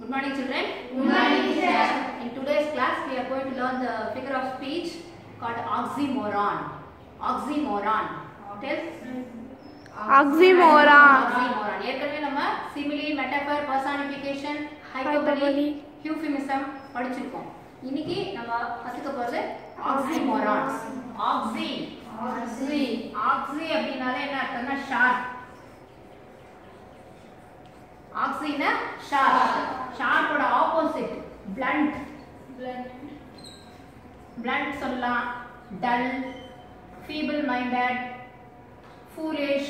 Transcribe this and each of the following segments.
Good morning, children. Good morning, teacher. In today's class, we are going to learn the figure of speech called oxymoron. Oxymoron. Tell. Oxymoron. Oxymoron. ஏற்கனவே நம்ம simile, metaphor, personification, hyperbole, Hyperbole. euphemism படிச்சிருக்கோம். இன்னைக்கு நம்ம கத்துக்க போறது oxymorons. Oxy. Oxy. Oxy அப்படின்னாலே என்ன அர்த்தம்னா ஷார்ப் ஆக்சினா ஷார்ப் ஷார்ப்போட ஆப்போசிட் பிளண்ட் பிளண்ட் சொல்லலாம் டல் ஃபீபிள் மைண்டட் ஃபூலிஷ்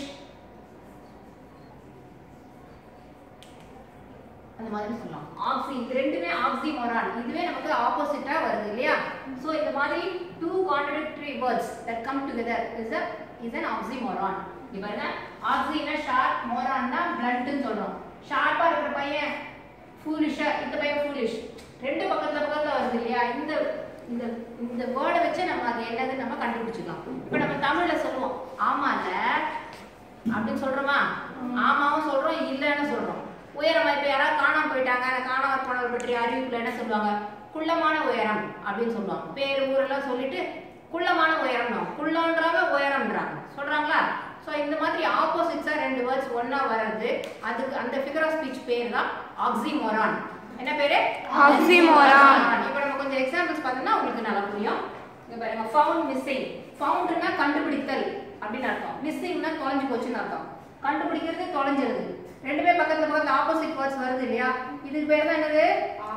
அந்த மாதிரி சொல்லலாம் ஆக்சி இது ரெண்டுமே ஆக்சிமோரான் இதுவே நமக்கு ஆப்போசிட்டா வருது இல்லையா சோ இந்த மாதிரி two contradictory words that come together is a is an oxymoron இங்க பாருங்க ஆக்சினா ஷார்ப் மோரான்னா பிளண்ட்னு சொல்றோம் ஷார்ப்பா இருக்கிற பையன் ஃபூலிஷா இந்த பையன் ஃபூலிஷ் ரெண்டு பக்கத்துல பக்கத்துல வருது இல்லையா இந்த இந்த இந்த வேர்டை வச்சு நம்ம அது என்னது நம்ம கண்டுபிடிச்சுக்கலாம் இப்போ நம்ம தமிழ்ல சொல்லுவோம் ஆமால அப்படின்னு சொல்றோமா ஆமாவும் சொல்றோம் இல்லைன்னு சொல்றோம் உயரமா இப்ப யாராவது காணாம போயிட்டாங்க அந்த காணாம போனவர் பற்றி அறிவிப்புல என்ன சொல்லுவாங்க குள்ளமான உயரம் அப்படின்னு சொல்லுவாங்க பேர் ஊரெல்லாம் சொல்லிட்டு குள்ளமான உயரம் தான் குள்ளன்றாங்க உயரம்ன்றாங்க சொல்றாங்களா சோ இந்த மாதிரி ஆப்போசிட்ஸா ரெண்டு வேர்ட்ஸ் ஒண்ணா வர்றது அதுக்கு அந்த ஃபிகர் ஆஃப் ஸ்பீச் பேர் தான் ஆக்சிமோரான் என்ன பேரு Oxymoron. இப்போ நம்ம கொஞ்சம் எக்ஸாம்பிள்ஸ் பார்த்தோம்னா உங்களுக்கு நல்லா புரியும் இங்க பாருங்க ஃபவுண்ட் மிஸ்ஸிங் ஃபவுண்ட்னா கண்டுபிடித்தல் அப்படின்னு அர்த்தம் மிஸ்ஸிங்னா தொலைஞ்சு போச்சுன்னு அர்த்தம் கண்டுபிடிக்கிறது தொலைஞ்சிருது ரெண்டுமே பக்கத்துல பக்கத்துல ஆப்போசிட் வேர்ட்ஸ் வருது இல்லையா இதுக்கு பேர் தான் என்னது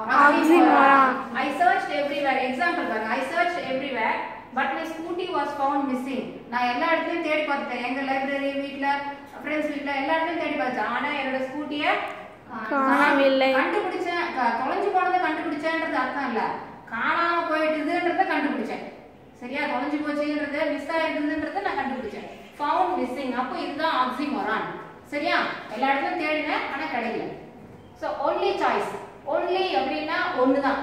Oxymoron. I search everywhere example பாருங்க I search everywhere but my scooty was found missing நான் எல்லா இடத்துலயும் தேடி பார்த்துட்டேன் எங்க லைப்ரரி வீட்ல ஃப்ரெண்ட்ஸ் வீட்ல எல்லா இடத்துலயும் தேடி பார்த்தேன் ஆனா என்னோட ஸ்கூட்டிய காணவில்லை. கண்டுபிடிச்சேன் க- தொலைஞ்சு போனதை கண்டுபிடிச்சேன்றது அர்த்தம் இல்ல காணாம போயிட்டுதுன்றத கண்டுபிடிச்சேன் சரியா தொலைஞ்சு போச்சுன்றது மிஸ் ஆயிடுதுன்றத நான் கண்டுபிடிச்சேன் ஃபவுண்ட் மிஸ்ஸிங் அப்போ இதுதான் ஆக்சிமோரான் சரியா எல்லா இடத்துலயும் தேடினேன் ஆனா கிடைக்கல ஸோ ஒன்லி சாய்ஸ் ஒன்லி அப்படின்னா ஒன்று தான்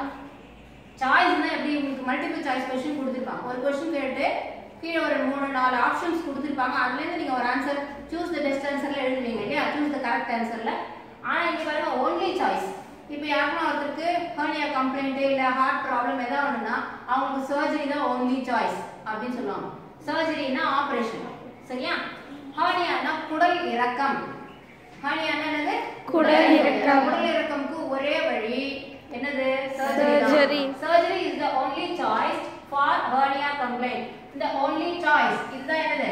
சாய்ஸ்னா எப்படி உங்களுக்கு மல்டிபிள் சாய்ஸ் கொஸ்டின் கொடுத்துருப்பாங்க ஒரு கொஸ்டின் கேட்டு கீழே ஒரு மூணு நாலு ஆப்ஷன்ஸ் கொடுத்துருப்பாங்க அதுலேருந்து நீங்கள் ஒரு ஆன்சர் சூஸ் த பெஸ்ட் ஆன்சர்ல எழுதுவீங்க இல்லையா சூஸ் த கரெக்ட் ஆன்சர்ல ஆனால் இங்கே பாருங்க ஒன்லி சாய்ஸ் இப்போ யாருன்னா ஒருத்தருக்கு ஹர்னியா கம்ப்ளைண்ட் இல்லை ஹார்ட் ப்ராப்ளம் ஏதாவது ஒன்றுனா அவங்களுக்கு சர்ஜரி தான் ஒன்லி சாய்ஸ் அப்படின்னு சொல்லுவாங்க சர்ஜரினா ஆப்ரேஷன் சரியா ஹர்னியானா குடல் இறக்கம் ஹர்னியானா என்னது குடல் இறக்கம். குடல் இறக்கம்க்கு ஒரே வழி என்னது Surgery. Surgery is the only choice for hernia complaint இந்த ஒன்லி சாய்ஸ் இதுதான் என்னது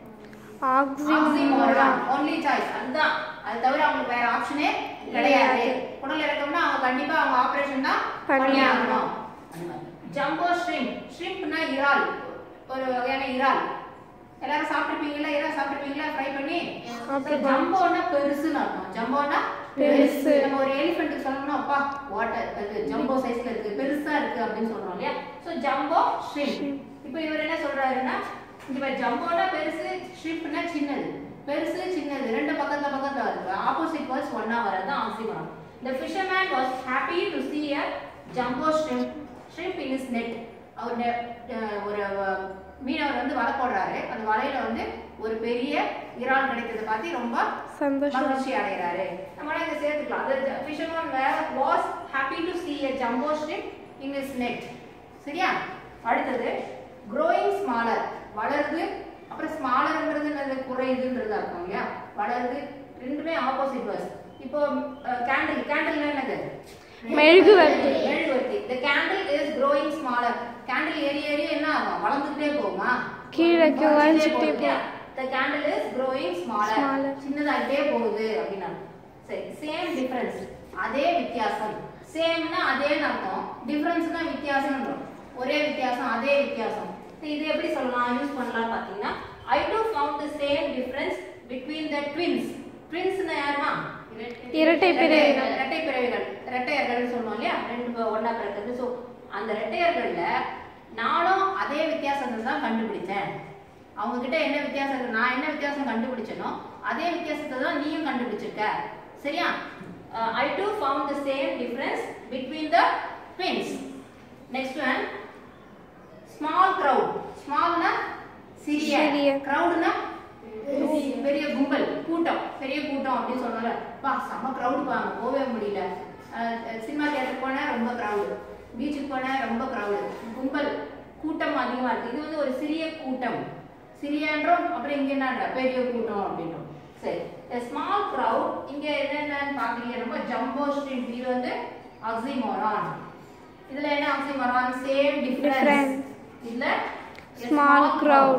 Oxymoron. ஒன்லி சாய்ஸ் அதுதான் அது தவிர அவங்களுக்கு வேற ஆப்ஷனே கிடையாது குடல் இறக்கம்னா அவங்க கண்டிப்பா அவங்க ஆபரேஷன் தான் பண்ணி பண்ணி ஆகணும். ஆகணும் ஜம்போ ஷ்ரிம்ப் ஷ்ரிம்ப்னா இறால் ஒரு வகையான இறால் எல்லாரும் சாப்பிட்டுருப்பீங்களா இறால் சாப்பிட்டுருப்பீங்களா ஃப்ரை பண்ணி சாப்பிட்டுருப்போம். ஜம்போனா பெருசுன்னு அர்த்தம் ஜம்போனா பெருசு. நம்ம ஒரு எலிஃபென்ட் சொல்லணும்னா அப்பா வாட்டர் அது ஜம்போ சைஸ்ல இருக்கு பெருசா இருக்கு அப்படின்னு சொல்றோம் இல்லையா சோ ஜம்போ ஷ்ரிம்ப் இப்போ இவர் என்ன சொல்றாருன்னா இந்த ஜம்போனா பெருசு ஷ்ரிம்ப்னா சின்னது பெருசு சின்னது ரெண்டு பக்கத்துல பக்கத்துல வருது ஆப்போசிட் வேர்ட்ஸ் ஒண்ணா வரது ஆக்சிமோன் The fisherman was happy to see a jumbo shrimp shrimp in his net. அவர் நெ- அஹ் ஒரு அஹ், மீனவர் வந்து வலை போடுறாரு அந்த வலையில வந்து ஒரு பெரிய இறால் கிடைத்ததை பார்த்து ரொம்ப சந்தோஷம் மகிழ்ச்சி அடைகிறாரு நம்ம இங்க சேர்த்துக்கலாம் the fisherman was happy to see a jumbo shrimp in his net சரியா அடுத்தது growing smaller வளருது அப்புறம் ஸ்மாலர்ங்கிறது என்னது குறையுதுன்றது அர்த்தம் இல்லையா வளருது ரெண்டுமே ஆப்போசிட் வேர்ஸ் இப்போ கேண்டில் கேண்டில் என்னது மெழுகுவர்த்தி. மெழுகுவர்த்தி the candle is growing smaller candle ஏறி ஏறி என்ன ஆகும் வளர்ந்துட்டே போகுமா கீழக்கு வளைஞ்சிட்டே இல்லையா? the candle is growing smaller Smaller. சின்னதாயிட்டே போகுது அப்படின்னா சரி சேம் டிஃபரன்ஸ் அதே வித்தியாசம் சேம்னா அதேன்னு அர்த்தம் டிஃபரன்ஸ்னா வித்தியாசம் ஒரே வித்தியாசம் அதே வித்தியாசம் சரி, இது எப்படி சொல்லலாம் யூஸ் பண்ணலாம் பாத்தீங்கன்னா I too found the same difference between the twins ட்வின்ஸ்னா யாருமா இரட்டை பிறவிகள். இரட்டை பிறவிகள் இரட்டையர்கள் சொல்லுவோம் இல்லையா ரெண்டு பே- ஒண்ணா பிறக்கிறது ஸோ அந்த இரட்டையர்கள்ல நானும் அதே வித்தியாசத்தை தான் கண்டுபிடிச்சேன் அவங்க கிட்ட என்ன வித்தியாசம் இருக்கு நான் என்ன வித்தியாசம் கண்டுபிடிச்சனோ அதே வித்தியாசத்தை தான் நீயும் கண்டுபிடிச்சிருக்க சரியா I too found the same difference between the twins next one small crowd ஸ்மால்னா சிறிய சிறிய. கிரவுட்னா பெரிய கும்பல் கூட்டம் பெரிய கூட்டம் அப்படின்னு சொன்னால பா செம கிரவுட் பாங்க போவே முடியல சினிமா தியேட்டர் போனா ரொம்ப க்ரௌடு பீச்சுக்கு போனா ரொம்ப க்ரௌடு கும்பல் கூட்டம் அதிகமா இருக்கு இது வந்து ஒரு சிறிய கூட்டம் சிறியன்றோம் அப்புறம் இங்க என்ன பெரிய கூட்டம் அப்படின்றோம் சரி ஸ்மால் crowd இங்க என்னென்னு பாக்குறீங்க ரொம்ப ஜம்போ ஸ்ட்ரீட் இது வந்து ஆக்சிமோரான் இதுல என்ன ஆக்சிமோரான் சேம் டிஃபரன்ஸ் Difference. இதுல a Small crowd.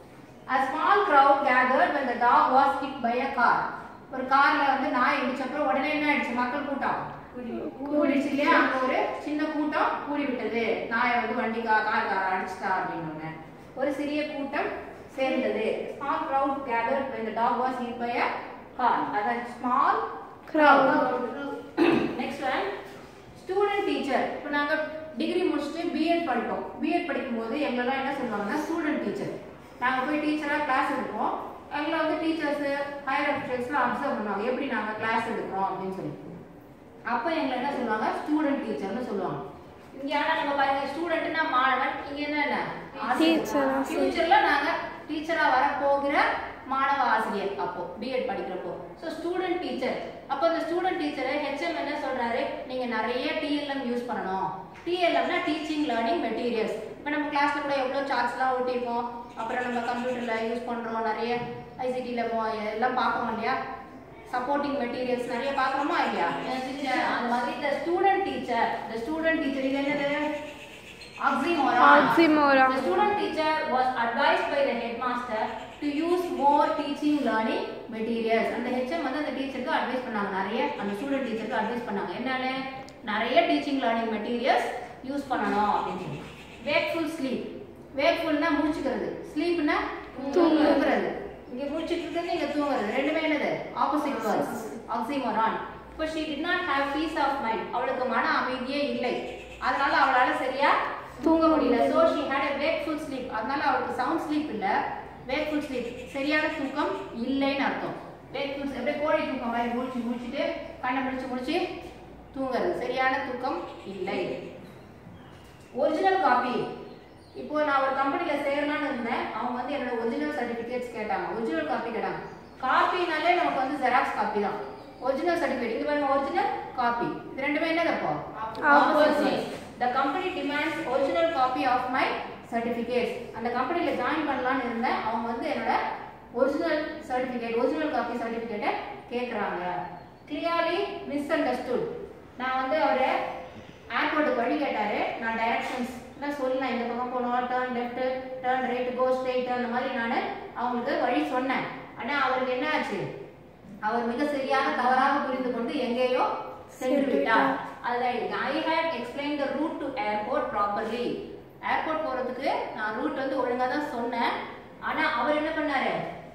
A small crowd gathered when the dog was hit by a car. ஒரு கார்ல வந்து நாய் இடிச்சப்ப உடனே என்ன ஆயிடுச்சு மக்கள் கூட்டம் கூடிடுச்சு இல்லையா அங்க ஒரு சின்ன கூட்டம் கூடி விட்டது நாயை வந்து வண்டி கா கார் கார அடிச்சிட்டா அப்படின்னு ஒரு சிறிய கூட்டம் சேர்ந்தது small crowd gathered when the dog was hit by a car அதான் small Crowd. Next one student teacher இப்போ நாங்க டிகிரி முடிச்சுட்டு பிஎட் படிப்போம் பிஎட் படிக்கும்போது எங்களெல்லாம் என்ன சொல்லுவாங்கன்னா ஸ்டூடெண்ட் டீச்சர் நாங்க போய் டீச்சரா கிளாஸ் எடுப்போம் எங்களை வந்து டீச்சர்ஸ் ஹையர் அஃபிஷியல்ஸ்லாம் அப்சர்வ் பண்ணுவாங்க எப்படி நாங்க கிளாஸ் எடுக்கிறோம் அப்படின்னு சொல்லி அப்போ எங்களை என்ன சொல்லுவாங்க ஸ்டூடெண்ட் டீச்சர்னு சொல்லுவாங்க இங்க ஆனா நம்ம பாருங்க ஸ்டூடெண்ட்னா மாணவன் இங்க என்ன Teacher, ஆசிரியர். ஃபியூச்சர்ல நாங்க டீச்சரா வர போகிற மாணவ ஆசிரியர் அப்போ பிஎட் படிக்கிறப்போ ஸோ ஸ்டூடெண்ட் டீச்சர் அப்போ இந்த ஸ்டூடெண்ட் டீச்சரை ஹெச்எம் என்ன சொல்றாரு நீங்க நிறைய டிஎல்எம் யூஸ் பண்ணணும் டிஎல்எம்னா டீச்சிங் லேர்னிங் மெட்டீரியல்ஸ் இப்போ நம்ம கிளாஸ்ல கூட எவ்வளோ சார்ட்ஸ்லாம் ஒட்டியிருக்கோம் அப்புறம் நம்ம கம்ப்யூட்டர்ல யூஸ் பண்றோம் நிறைய ஐசிடில எல்லாம் பார்க்கறோம் இல்லையா சப்போர்ட்டிங் மெட்டீரியல்ஸ் நிறைய பார்க்குறோமா இல்லையா அந்த மாதிரி இந்த ஸ்டூடெண்ட் டீச்சர் இந்த ஸ்டூடெண்ட் டீச்சர் இது என்னது oxymoron Oxymoron. the student teacher was advised by the headmaster to use more teaching learning materials அந்த HM வந்து அந்த டீச்சருக்கு அட்வைஸ் பண்ணாங்க நிறைய அந்த ஸ்டூடெண்ட் டீச்சருக்கு அட்வைஸ் பண்ணாங்க என்னன்னு நிறைய டீச்சிங் லேர்னிங் மெட்டீரியல்ஸ் யூஸ் பண்ணணும் அப்படின்னு சொல்லி வேக்ஃபுல் ஸ்லீப் வேக்ஃபுல்னா முழிச்சுக்கிறது ஸ்லீப்னா தூங்குறது இங்க முழிச்சிட்டு இருக்கிறது இங்க தூங்குறது ரெண்டுமே என்னது ஆப்போசிட் வேர்ட்ஸ் ஆக்சிமோரான் இப்போ she did not have peace of mind அவளுக்கு மன அமைதியே இல்லை அதனால அவளால சரியா தூங்க முடியல so she had a wakeful sleep அதனால அவளுக்கு சவுண்ட் ஸ்லீப் இல்ல wakeful sleep சரியான தூக்கம் இல்லைன்னு அர்த்தம் wakeful sleep அப்படியே கோழி தூக்கம் மாதிரி முழிச்சு முழிச்சிட்டு கண்ணை முடிச்சு முடிச்சு தூங்குறது சரியான தூக்கம் இல்லை ஒரிஜினல் காப்பி இப்போ நான் ஒரு கம்பெனில சேரலாம்னு இருந்தேன் அவங்க வந்து என்னோட ஒரிஜினல் சர்டிபிகேட்ஸ் கேட்டாங்க ஒரிஜினல் காப்பி கேட்டாங்க காப்பினாலே நமக்கு வந்து ஜெராக்ஸ் காப்பி தான் ஒரிஜினல் சர்டிபிகேட் இது பாருங்க ஒரிஜினல் காப்பி இது ரெண்டுமே என்னது அப்போ Opposite. The company demands original copy of my certificates அந்த கம்பெனில ஜாயின் பண்ணலாம்னு இருந்தேன் அவங்க வந்து என்னோட ஒரிஜினல் சர்டிபிகேட் ஒரிஜினல் காப்பி சர்டிபிகேட்டை கேட்குறாங்க கிளியர்லி மிஸ் அண்டர்ஸ்டுட் நான் வந்து அவரை ஏர்போர்ட்டுக்கு வழி கேட்டாரு நான் டைரக்ஷன்ஸ் எல்லாம் சொன்னேன் இந்த பக்கம் போகணும் turn left turn right go straight அந்த மாதிரி நான் அவங்களுக்கு வழி சொன்னேன் ஆனா அவருக்கு என்ன ஆச்சு அவர் மிக சரியாக தவறாக புரிந்து கொண்டு எங்கேயோ சென்று விட்டார் அதுதான் I had explain the route to airport properly airport போறதுக்கு நான் ரூட் வந்து ஒழுங்கா தான் சொன்னேன் ஆனா அவர் என்ன பண்ணாரு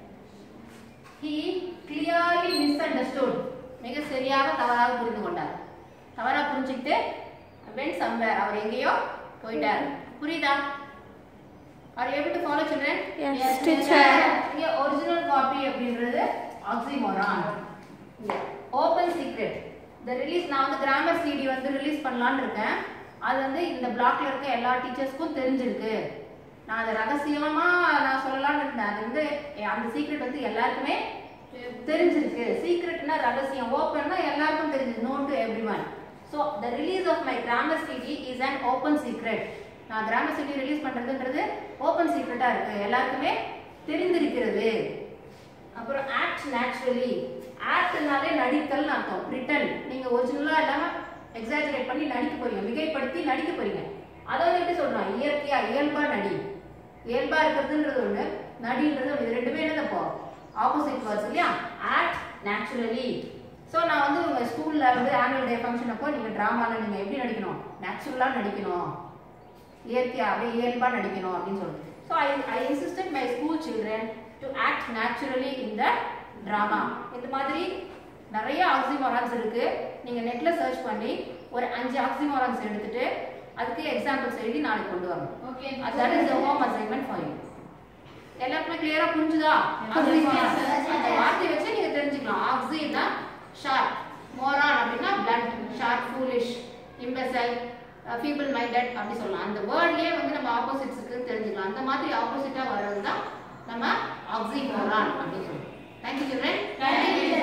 he clearly misunderstood மிக சரியாக தவறாக புரிந்து கொண்டார் தவறா புரிஞ்சுக்கிட்டு went somewhere அவர் எங்கேயோ போயிட்டார் புரியுதா are you able to follow children Yes, teacher. இங்க ஒரிஜினல் காப்பி அப்படின்றது ஆக்சிமோரான் ஓபன் சீக்ரெட் இந்த ரிலீஸ் நான் வந்து கிராமர் சிடி வந்து ரிலீஸ் பண்ணலாம்னு இருக்கேன் அது வந்து இந்த பிளாக்ல இருக்க எல்லா டீச்சர்ஸ்க்கும் தெரிஞ்சிருக்கு நான் அதை ரகசியமா நான் சொல்லலாம்னு இருந்தேன் அது வந்து எ- அந்த சீக்ரெட் வந்து எல்லாருக்குமே தெரிஞ்சிருக்கு சீக்ரெட்னா ரகசியம் ஓப்பன்னா எல்லாருக்கும் தெரிஞ்சது known to every one so the release of my grammar CD is an open secret நான் கிராமர் சிடி ரிலீஸ் பண்றதுன்றது ஓப்பன் சீக்ரெட்டா இருக்கு எல்லாருக்குமே தெரிந்திருக்கிறது அப்புறம் ஆக்ட் நேச்சுரலி ஆக்ட்னாலே நடித்தல்னு அர்த்தம் ரிட்டன் நீங்க ஒரிஜினலா இல்லாம எக்ஸாஜரேட் பண்ணி நடிக்க போறீங்க மிகைப்படுத்தி நடிக்க போறீங்க அதை வந்து எப்படி சொல்றோம் இயற்கையா இயல்பா நடி இயல்பா இருக்கிறதுன்றது ஒண்ணு நடின்றது ஒண்ணு இது ரெண்டுமே என்னது அப்போ ஆப்போசிட் வேர்ட்ஸ் இல்லையா ஆக்ட் நேச்சுரலி ஸோ நான் வந்து உங்க ஸ்கூல்ல வந்து ஆனுவல் டே ஃபங்க்ஷன் அப்போ நீங்க டிராமால நீங்க எப்படி நடிக்கணும் நேச்சுரலா நடிக்கணும் இயற்கையா அப்படியே இயல்பா நடிக்கணும் அப்படின்னு சொல்லுது so I I insisted my school children to act naturally in the drama இந்த மாதிரி நிறைய ஆக்சிமோரான்ஸ் இருக்கு நீங்க நெட்ல சர்ச் பண்ணி ஒரு அஞ்சு ஆக்சிமோரான்ஸ் எடுத்துட்டு அதுக்கு எக்ஸாம்பிள்ஸ் எழுதி நாளைக்கு கொண்டு வரணும் Okay. That is home assignment for you எல்லாருக்குமே கிளியரா புரிஞ்சுதா Oxymorons. அந்த வார்த்தை வச்சு நீங்க தெரிஞ்சுக்கலாம் ஆக்சினா ஷார்ப் மோரான் அப்படின்னா blunt sharp foolish imbecile feeble minded அப்படி சொல்லலாம் அந்த வேர்ட்லயே வந்து நம்ம ஆப்போசிட்ஸ்க்கு தெரிஞ்சுக்கலாம் அந்த மாதிரி ஆப்போசிட்டா வர்றது தான் நம்ம ஆக்சிமோரான் அப்படின்னு சொல்லுவோம் தேங்க்யூ சில்ட்ரன் Thank you.